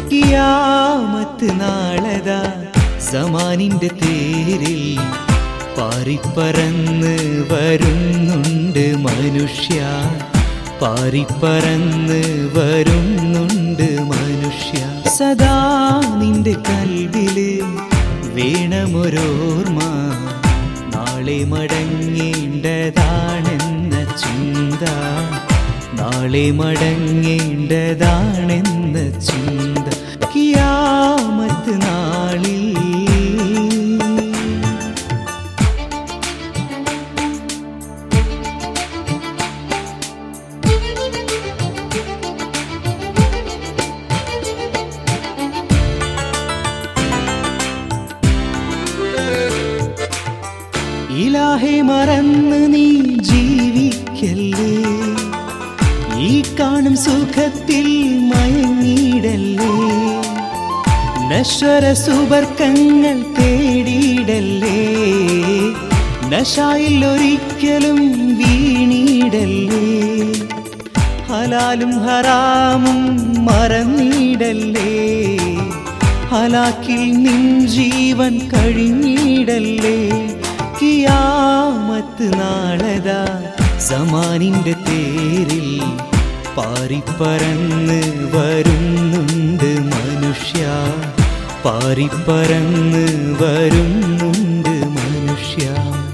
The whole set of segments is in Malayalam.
കിയാമത്ത് നാളതാ സമാനിന്റെ തേരിൽ പാറിപ്പറന്ന് വരുന്നുണ്ട് മനുഷ്യ പാറിപ്പറന്ന് വരുന്നുണ്ട് മനുഷ്യ സദാ നിന്റെ കൽവില് വേണമൊരോർമ്മ നാളെ മടങ്ങേണ്ടതാണെന്ന ചിന്ത നാളെ മടങ്ങേണ്ടതാണെന്ന ചിന്ത കിയാമത്ത് നാളിൽ ഇലാഹെ മറന്ന് നീ ജീവിക്കല്ലേ ഈ കാണും സുഖത്തിൽ മയങ്ങിയിടല്ലേ നശ്വര സുബർക്കങ്ങൾ തേടിയിടല്ലേ നശായിൽ ഒരിക്കലും വീണിടല്ലേ ഹലാലും ഹറാമും മറന്നിടല്ലേ ഹലാക്കിൽ നിൻ ജീവൻ കഴിഞ്ഞിടല്ലേ കിയാമത്ത് നാളതാ സമാനിന്റെ തേരിൽ പാറിപ്പറന്ന് വരുന്നുണ്ട് മനുഷ്യ പാറിപ്പറന്ന് വരുന്നുണ്ട് മനുഷ്യ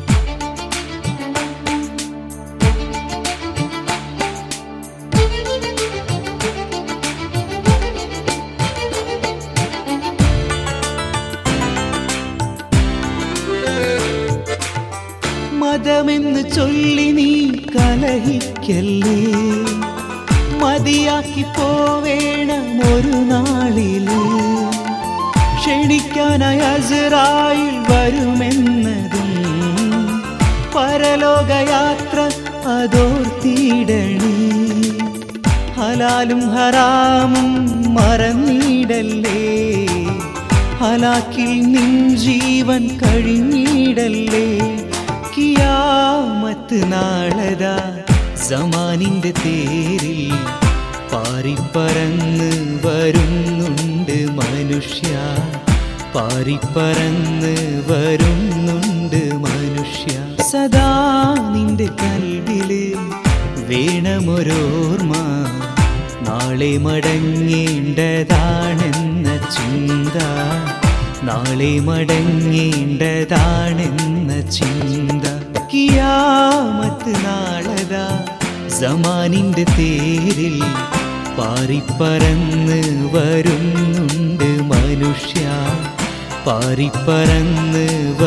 മതമെന്ന് ചൊല്ലി നീ കലഹിക്കല്ലേ മതിയാക്കി പോവേണം ഒരു നാളില് ക്ഷണിക്കാനായി അസറായിൽ വരുമെന്നതും പരലോകയാത്ര അതോർത്തിടണേ ഹലാലും ഹറാമും മറന്നിടല്ലേ ഹലാക്കിൽ നിൻ ജീവൻ കഴിഞ്ഞിടല്ലേ കിയാമത്ത് നാളതാ സമാനിന്റെ തേരിൽ പാറിപ്പറന്ന് വരുന്നുണ്ട് മനുഷ്യ പാറിപ്പറന്ന് വരുന്നുണ്ട് മനുഷ്യ സദാ നിന്റെ കൽവില് വേണമൊരോർമ്മ നാളെ മടങ്ങേണ്ടതാണെന്ന ചിന്ത നാളെ മടങ്ങേണ്ടതാണെന്ന ചിന്ത കിയാമത്ത് നാളതാ സമാനിന്റെ തേരിൽ പാറിപ്പറന്ന് വരുന്നുണ്ട് മനുഷ്യ പാറിപ്പറന്ന്